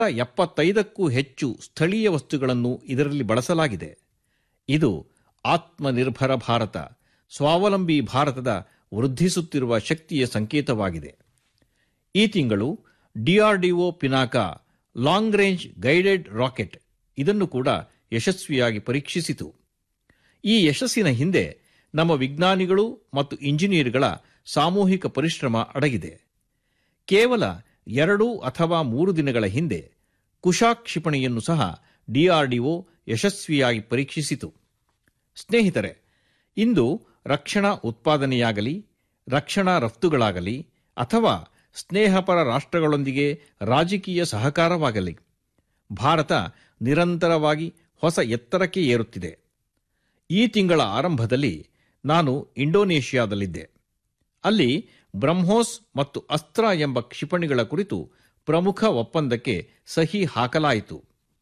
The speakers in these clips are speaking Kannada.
ಎಪ್ಪತ್ತೈದಕ್ಕೂ ಹೆಚ್ಚು ಸ್ಥಳೀಯ ವಸ್ತುಗಳನ್ನು ಇದರಲ್ಲಿ ಬಳಸಲಾಗಿದೆ ಇದು ಆತ್ಮನಿರ್ಭರ ಭಾರತ ಸ್ವಾವಲಂಬಿ ಭಾರತದ ವೃದ್ಧಿಸುತ್ತಿರುವ ಶಕ್ತಿಯ ಸಂಕೇತವಾಗಿದೆ ಈ ತಿಂಗಳು DRDO Pinaka long range guided rocket ಇದನ್ನು ಕೂಡ ಯಶಸ್ವಿಯಾಗಿ ಪರೀಕ್ಷಿಸಿತು ಈ ಯಶಸ್ಸಿನ ಹಿಂದೆ ನಮ್ಮ ವಿಜ್ಞಾನಿಗಳು ಮತ್ತು ಇಂಜಿನಿಯರ್ಗಳ ಸಾಮೂಹಿಕ ಪರಿಶ್ರಮ ಅಡಗಿದೆ ಕೇವಲ ಎರಡು ಅಥವಾ ಮೂರು ದಿನಗಳ ಹಿಂದೆ ಕುಶಾಕ್ ಕ್ಷಿಪಣಿಯನ್ನು ಸಹ ಡಿಆರ್ಡಿಒ ಯಶಸ್ವಿಯಾಗಿ ಪರೀಕ್ಷಿಸಿತು ಸ್ನೇಹಿತರೆ ಇಂದು ರಕ್ಷಣಾ ಉತ್ಪಾದನೆಯಾಗಲಿ ರಕ್ಷಣಾ ರಫ್ತುಗಳಾಗಲಿ ಅಥವಾ ಸ್ನೇಹಪರ ರಾಷ್ಟ್ರಗಳೊಂದಿಗೆ ರಾಜಕೀಯ ಸಹಕಾರವಾಗಲಿ ಭಾರತ ನಿರಂತರವಾಗಿ ಹೊಸ ಎತ್ತರಕ್ಕೆ ಏರುತ್ತಿದೆ ಈ ತಿಂಗಳ ಆರಂಭದಲ್ಲಿ ನಾನು ಇಂಡೋನೇಷ್ಯಾದಲ್ಲಿದ್ದೆ ಅಲ್ಲಿ ಬ್ರಹ್ಮೋಸ್ ಮತ್ತು ಅಸ್ತ್ರ ಎಂಬ ಕ್ಷಿಪಣಿಗಳ ಕುರಿತು ಪ್ರಮುಖ ಒಪ್ಪಂದಕ್ಕೆ ಸಹಿ ಹಾಕಲಾಯಿತು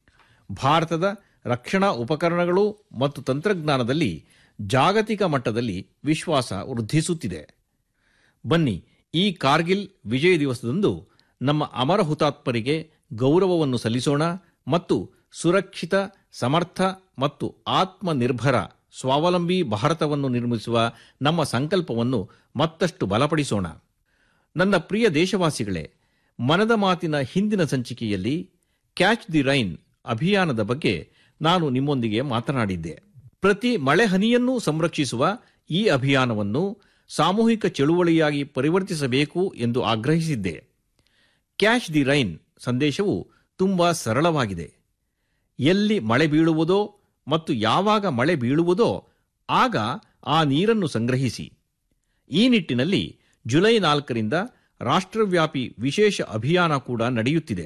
ಭಾರತದ ರಕ್ಷಣಾ ಉಪಕರಣಗಳು ಮತ್ತು ತಂತ್ರಜ್ಞಾನದಲ್ಲಿ ಜಾಗತಿಕ ಮಟ್ಟದಲ್ಲಿ ವಿಶ್ವಾಸ ವೃದ್ಧಿಸುತ್ತಿದೆ ಬನ್ನಿ ಈ ಕಾರ್ಗಿಲ್ ವಿಜಯ ದಿವಸದಂದು ನಮ್ಮ ಅಮರ ಹುತಾತ್ಮರಿಗೆ ಗೌರವವನ್ನು ಸಲ್ಲಿಸೋಣ ಮತ್ತು ಸುರಕ್ಷಿತ ಸಮರ್ಥ ಮತ್ತು ಆತ್ಮನಿರ್ಭರ ಸ್ವಾವಲಂಬಿ ಭಾರತವನ್ನು ನಿರ್ಮಿಸುವ ನಮ್ಮ ಸಂಕಲ್ಪವನ್ನು ಮತ್ತಷ್ಟು ಬಲಪಡಿಸೋಣ ನನ್ನ ಪ್ರಿಯ ದೇಶವಾಸಿಗಳೇ ಮನದ ಮಾತಿನ ಹಿಂದಿನ ಸಂಚಿಕೆಯಲ್ಲಿ ಕ್ಯಾಚ್ ದಿ ರೈನ್ ಅಭಿಯಾನದ ಬಗ್ಗೆ ನಾನು ನಿಮ್ಮೊಂದಿಗೆ ಮಾತನಾಡಿದ್ದೆ ಪ್ರತಿ ಮಳೆ ಹನಿಯನ್ನೂ ಸಂರಕ್ಷಿಸುವ ಈ ಅಭಿಯಾನವನ್ನು ಸಾಮೂಹಿಕ ಚಳುವಳಿಯಾಗಿ ಪರಿವರ್ತಿಸಬೇಕು ಎಂದು ಆಗ್ರಹಿಸಿದ್ದೆ ಕ್ಯಾಚ್ ದಿ ರೈನ್ ಸಂದೇಶವು ತುಂಬಾ ಸರಳವಾಗಿದೆ ಎಲ್ಲಿ ಮಳೆ ಬೀಳುವುದೋ ಮತ್ತು ಯಾವಾಗ ಮಳೆ ಬೀಳುವುದೋ ಆಗ ಆ ನೀರನ್ನು ಸಂಗ್ರಹಿಸಿ ಈ ನಿಟ್ಟಿನಲ್ಲಿ ಜುಲೈ ನಾಲ್ಕರಿಂದ ರಾಷ್ಟ್ರವ್ಯಾಪಿ ವಿಶೇಷ ಅಭಿಯಾನ ಕೂಡ ನಡೆಯುತ್ತಿದೆ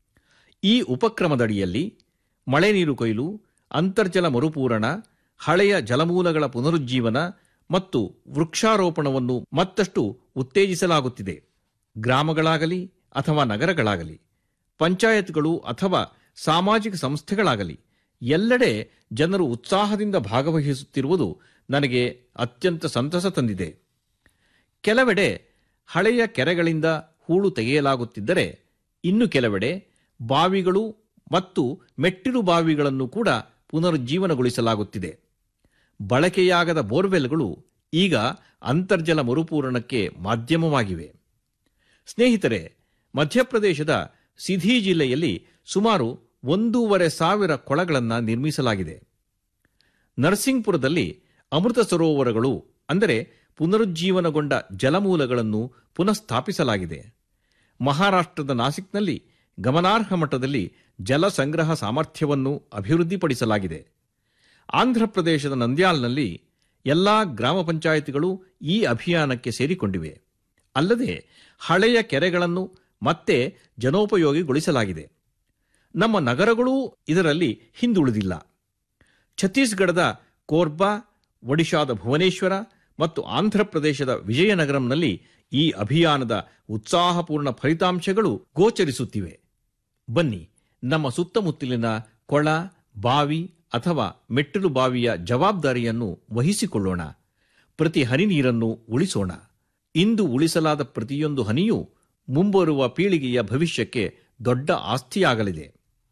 ಈ ಉಪಕ್ರಮದಡಿಯಲ್ಲಿ ಮಳೆ ನೀರು ಕೊಯ್ಲು ಅಂತರ್ಜಲ ಮರುಪೂರಣ ಹಳೆಯ ಜಲಮೂಲಗಳ ಪುನರುಜ್ಜೀವನ ಮತ್ತು ವೃಕ್ಷಾರೋಪಣವನ್ನು ಮತ್ತಷ್ಟು ಉತ್ತೇಜಿಸಲಾಗುತ್ತಿದೆ ಗ್ರಾಮಗಳಾಗಲಿ ಅಥವಾ ನಗರಗಳಾಗಲಿ ಪಂಚಾಯತ್ಗಳು ಅಥವಾ ಸಾಮಾಜಿಕ ಸಂಸ್ಥೆಗಳಾಗಲಿ ಎಲ್ಲೆಡೆ ಜನರು ಉತ್ಸಾಹದಿಂದ ಭಾಗವಹಿಸುತ್ತಿರುವುದು ನನಗೆ ಅತ್ಯಂತ ಸಂತಸ ತಂದಿದೆ ಕೆಲವೆಡೆ ಹಳೆಯ ಕೆರೆಗಳಿಂದ ಹೂಳು ತೆಗೆಯಲಾಗುತ್ತಿದ್ದರೆ ಇನ್ನು ಕೆಲವೆಡೆ ಬಾವಿಗಳು ಮತ್ತು ಮೆಟ್ಟಿಲು ಬಾವಿಗಳನ್ನು ಕೂಡ ಪುನರುಜ್ಜೀವನಗೊಳಿಸಲಾಗುತ್ತಿದೆ ಬಳಕೆಯಾಗದ ಬೋರ್ವೆಲ್ಗಳು ಈಗ ಅಂತರ್ಜಲ ಮರುಪೂರಣಕ್ಕೆ ಮಾಧ್ಯಮವಾಗಿವೆ ಸ್ನೇಹಿತರೆ ಮಧ್ಯಪ್ರದೇಶದ ಸಿಧಿ ಜಿಲ್ಲೆಯಲ್ಲಿ ಸುಮಾರು ಒಂದೂವರೆ ಸಾವಿರ ಕೊಳಗಳನ್ನು ನಿರ್ಮಿಸಲಾಗಿದೆ ನರಸಿಂಗ್ಪುರದಲ್ಲಿ ಅಮೃತ ಸರೋವರಗಳು ಅಂದರೆ ಪುನರುಜ್ಜೀವನಗೊಂಡ ಜಲಮೂಲಗಳನ್ನು ಪುನಃಸ್ಥಾಪಿಸಲಾಗಿದೆ ಮಹಾರಾಷ್ಟ್ರದ ನಾಸಿಕ್ನಲ್ಲಿ ಗಮನಾರ್ಹ ಮಟ್ಟದಲ್ಲಿ ಜಲ ಸಂಗ್ರಹ ಸಾಮರ್ಥ್ಯವನ್ನು ಅಭಿವೃದ್ಧಿಪಡಿಸಲಾಗಿದೆ ಆಂಧ್ರಪ್ರದೇಶದ ನಂದ್ಯಾಲ್ನಲ್ಲಿ ಎಲ್ಲಾ ಗ್ರಾಮ ಪಂಚಾಯಿತಿಗಳು ಈ ಅಭಿಯಾನಕ್ಕೆ ಸೇರಿಕೊಂಡಿವೆ ಅಲ್ಲದೆ ಹಳೆಯ ಕೆರೆಗಳನ್ನು ಮತ್ತೆ ಜನೋಪಯೋಗಿಗೊಳಿಸಲಾಗಿದೆ ನಮ್ಮ ನಗರಗಳೂ ಇದರಲ್ಲಿ ಹಿಂದುಳಿದಿಲ್ಲ ಛತ್ತೀಸ್ಗಢದ ಕೋರ್ಬಾ ಒಡಿಶಾದ ಭುವನೇಶ್ವರ ಮತ್ತು ಆಂಧ್ರಪ್ರದೇಶದ ವಿಜಯನಗರಂನಲ್ಲಿ ಈ ಅಭಿಯಾನದ ಉತ್ಸಾಹಪೂರ್ಣ ಫಲಿತಾಂಶಗಳು ಗೋಚರಿಸುತ್ತಿವೆ ಬನ್ನಿ ನಮ್ಮ ಸುತ್ತಮುತ್ತಲಿನ ಕೊಳ ಬಾವಿ ಅಥವಾ ಮೆಟ್ಟಿಲು ಬಾವಿಯ ಜವಾಬ್ದಾರಿಯನ್ನು ವಹಿಸಿಕೊಳ್ಳೋಣ ಪ್ರತಿ ಹನಿ ನೀರನ್ನು ಉಳಿಸೋಣ ಇಂದು ಉಳಿಸಲಾದ ಪ್ರತಿಯೊಂದು ಹನಿಯೂ ಮುಂಬರುವ ಪೀಳಿಗೆಯ ಭವಿಷ್ಯಕ್ಕೆ ದೊಡ್ಡ ಆಸ್ತಿಯಾಗಲಿದೆ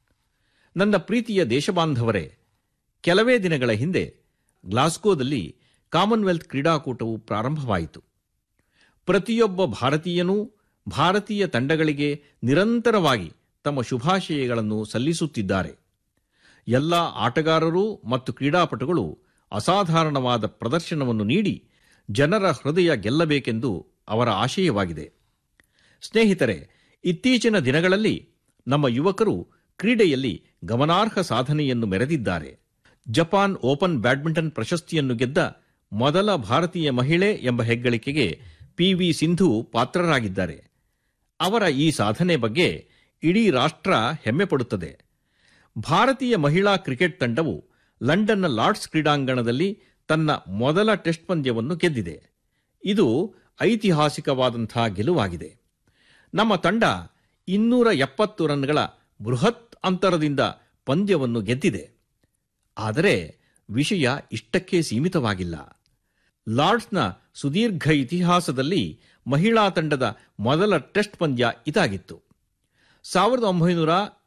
ನನ್ನ ಪ್ರೀತಿಯ ದೇಶಬಾಂಧವರೇ ಕೆಲವೇ ದಿನಗಳ ಹಿಂದೆ ಗ್ಲಾಸ್ಗೋದಲ್ಲಿ ಕಾಮನ್ವೆಲ್ತ್ ಕ್ರೀಡಾಕೂಟವು ಪ್ರಾರಂಭವಾಯಿತು ಪ್ರತಿಯೊಬ್ಬ ಭಾರತೀಯನೂ ಭಾರತೀಯ ತಂಡಗಳಿಗೆ ನಿರಂತರವಾಗಿ ತಮ್ಮ ಶುಭಾಶಯಗಳನ್ನು ಸಲ್ಲಿಸುತ್ತಿದ್ದಾರೆ ಎಲ್ಲ ಆಟಗಾರರು ಮತ್ತು ಕ್ರೀಡಾಪಟುಗಳು ಅಸಾಧಾರಣವಾದ ಪ್ರದರ್ಶನವನ್ನು ನೀಡಿ ಜನರ ಹೃದಯ ಗೆಲ್ಲಬೇಕೆಂದು ಅವರ ಆಶಯವಾಗಿದೆ ಸ್ನೇಹಿತರೆ ಇತ್ತೀಚಿನ ದಿನಗಳಲ್ಲಿ ನಮ್ಮ ಯುವಕರು ಕ್ರೀಡೆಯಲ್ಲಿ ಗಮನಾರ್ಹ ಸಾಧನೆಯನ್ನು ಮೆರೆದಿದ್ದಾರೆ ಜಪಾನ್ ಓಪನ್ ಬ್ಯಾಡ್ಮಿಂಟನ್ ಪ್ರಶಸ್ತಿಯನ್ನು ಗೆದ್ದ ಮೊದಲ ಭಾರತೀಯ ಮಹಿಳೆ ಎಂಬ ಹೆಗ್ಗಳಿಕೆಗೆ ಪಿವಿ ಸಿಂಧು ಪಾತ್ರರಾಗಿದ್ದಾರೆ ಅವರ ಈ ಸಾಧನೆ ಬಗ್ಗೆ ಇಡೀ ರಾಷ್ಟ್ರ ಹೆಮ್ಮೆ ಪಡುತ್ತದೆ ಭಾರತೀಯ ಮಹಿಳಾ ಕ್ರಿಕೆಟ್ ತಂಡವು ಲಂಡನ್ನ ಲಾರ್ಡ್ಸ್ ಕ್ರೀಡಾಂಗಣದಲ್ಲಿ ತನ್ನ ಮೊದಲ ಟೆಸ್ಟ್ ಪಂದ್ಯವನ್ನು ಗೆದ್ದಿದೆ ಇದು ಐತಿಹಾಸಿಕವಾದಂತಹ ಗೆಲುವಾಗಿದೆ ನಮ್ಮ ತಂಡ ಇನ್ನೂರ ಎಪ್ಪತ್ತು ರನ್ಗಳ ಬೃಹತ್ ಅಂತರದಿಂದ ಪಂದ್ಯವನ್ನು ಗೆದ್ದಿದೆ ಆದರೆ ವಿಷಯ ಇಷ್ಟಕ್ಕೆ ಸೀಮಿತವಾಗಿಲ್ಲ ಲಾರ್ಡ್ಸ್ನ ಸುದೀರ್ಘ ಇತಿಹಾಸದಲ್ಲಿ ಮಹಿಳಾ ತಂಡದ ಮೊದಲ ಟೆಸ್ಟ್ ಪಂದ್ಯ ಇದಾಗಿತ್ತು ಸಾವಿರದ ಒಂಬೈನೂರ